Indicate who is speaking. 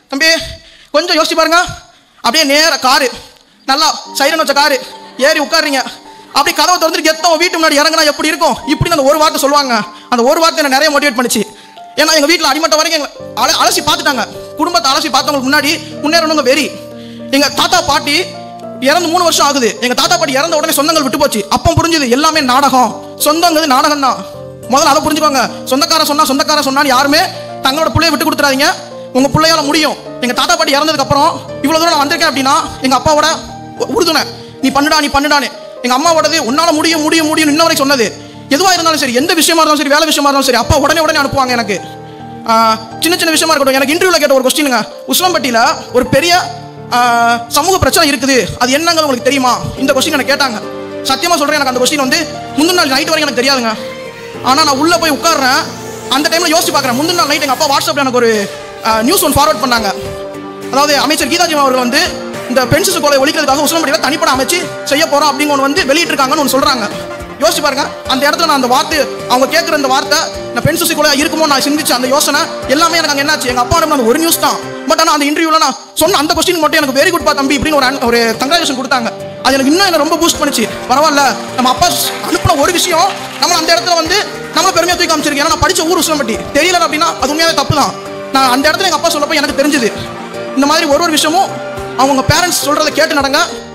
Speaker 1: தம்பி கொஞ்சம் யோசிச்சு பாருங்க அப்படியே நேர காரு நல்லா சைரன் வச்ச காரு ஏறி உட்காருறீங்க அப்படி கதவை திறந்துட்டு கெத்த உன் வீட்டு முன்னாடி இறங்குனா எப்படி இருக்கும் இப்படின்னு அந்த ஒரு வார்த்தை சொல்லுவாங்க அந்த ஒரு வார்த்தை என்ன நிறைய மோட்டிவேட் பண்ணுச்சு ஏன்னா எங்கள் வீட்டில் அடிமட்டம் வரைக்கும் எங்களை அல அலசி பார்த்துட்டாங்க குடும்பத்தை அலசி பார்த்தவங்களுக்கு முன்னாடி முன்னேறணுங்க வெறி எங்கள் தாத்தா பாட்டி இறந்து மூணு வருஷம் ஆகுது எங்கள் தாத்தா பாட்டி இறந்த உடனே சொந்தங்கள் விட்டு போச்சு அப்போ புரிஞ்சுது எல்லாமே நாடகம் சொந்தங்கிறது நாடகம் தான் முதல்ல அதை புரிஞ்சுக்கோங்க சொந்தக்காரன் சொன்னா சொந்தக்காரன் சொன்னான்னு யாருமே தங்களோட பிள்ளைய விட்டு கொடுத்துறாதீங்க உங்க பிள்ளையால முடியும் எங்க தாத்தா பாட்டி இறந்ததுக்கு அப்புறம் இவ்வளவு தூரம் நான் வந்திருக்கேன் அப்படின்னா எங்க அப்பாவோட உ- உறுதுணை நீ பண்ணுடா நீ பண்ணுடான்னு எங்க அம்மாவோடது உன்னால முடியும் முடியும் முடியும் இன்ன வரைக்கும் சொன்னது எதுவா இருந்தாலும் சரி எந்த விஷயமா இருந்தாலும் சரி வேலை விஷயமா இருந்தாலும் சரி அப்பா உடனே உடனே அனுப்புவாங்க எனக்கு ஆஹ், சின்ன சின்ன விஷயமா இருக்கட்டும் எனக்கு இன்டர்வியூல கேட்ட ஒரு கொஸ்டினுங்க உஸ்லம்பட்டியில ஒரு பெரிய ஆஹ், சமூக பிரச்சனை இருக்குது அது என்னங்க உங்களுக்கு தெரியுமா இந்த கொஸ்டின் எனக்கு கேட்டாங்க சத்தியமா சொல்றேன் எனக்கு அந்த கொஸ்டின் வந்து முந்தின நாள் நைட் வரைக்கும் எனக்கு தெரியாதுங்க ஆனா நான் உள்ள போய் உட்கார்றேன் அந்த டைம்ல யோசிச்சு பார்க்கறேன் முந்தின நாள் நைட் எங்க அப்பா வாட்ஸ்அப்ல எனக்கு ஒரு நியூஸ் ஒன்று ஃபார்வர்ட் பண்ணாங்க அதாவது அமைச்சர் கீதாஜி அவர்கள் வந்து இந்த பென்சில் கொலை ஒழிக்கிறதுக்காக உசிலம்பட்டியில் தனிப்பட அமைச்சு செய்ய போறோம் அப்படிங்க ஒன்று வந்து வெளியிட்டிருக்காங்கன்னு ஒன்று சொல்றாங்க யோசிச்சு பாருங்க அந்த இடத்துல நான் அந்த வார்த்தை அவங்க கேட்குற அந்த வார்த்தை நான் பென்சில் கொலை இருக்குமோ நான் சிந்திச்ச அந்த யோசனை எல்லாமே எனக்கு அங்கே என்னாச்சு எங்க அப்பா அந்த ஒரு நியூஸ் தான் பட் ஆனால் அந்த இன்டர்வியூல நான் சொன்ன அந்த கொஸ்டின் மட்டும் எனக்கு வெரி குட் பா தம்பி இப்படின்னு ஒரு an- ஒரு கங்க்ராச்சுலேஷன் கொடுத்தாங்க அது எனக்கு இன்னும் என்ன ரொம்ப பூஸ்ட் பண்ணுச்சு பரவாயில்ல நம்ம அப்பா ஸ்- அனுப்புன ஒரு விஷயம் நம்ம அந்த இடத்துல வந்து நம்ம பெருமையாக தூக்கி காமிச்சிருக்கேன் ஏன்னா நான் படிச்ச ஊர் உசிலம்பட்டி தெரியல அப்படின்னா அது உண்மையாவே தப்பு தான் நான் அந்த இடத்துல எங்கள் அப்பா சொல்லப்போ எனக்கு தெரிஞ்சது இந்த மாதிரி ஒரு ஒரு விஷயமும் அவங்க பேரண்ட்ஸ் சொல்கிறத கேட்டு நடங்க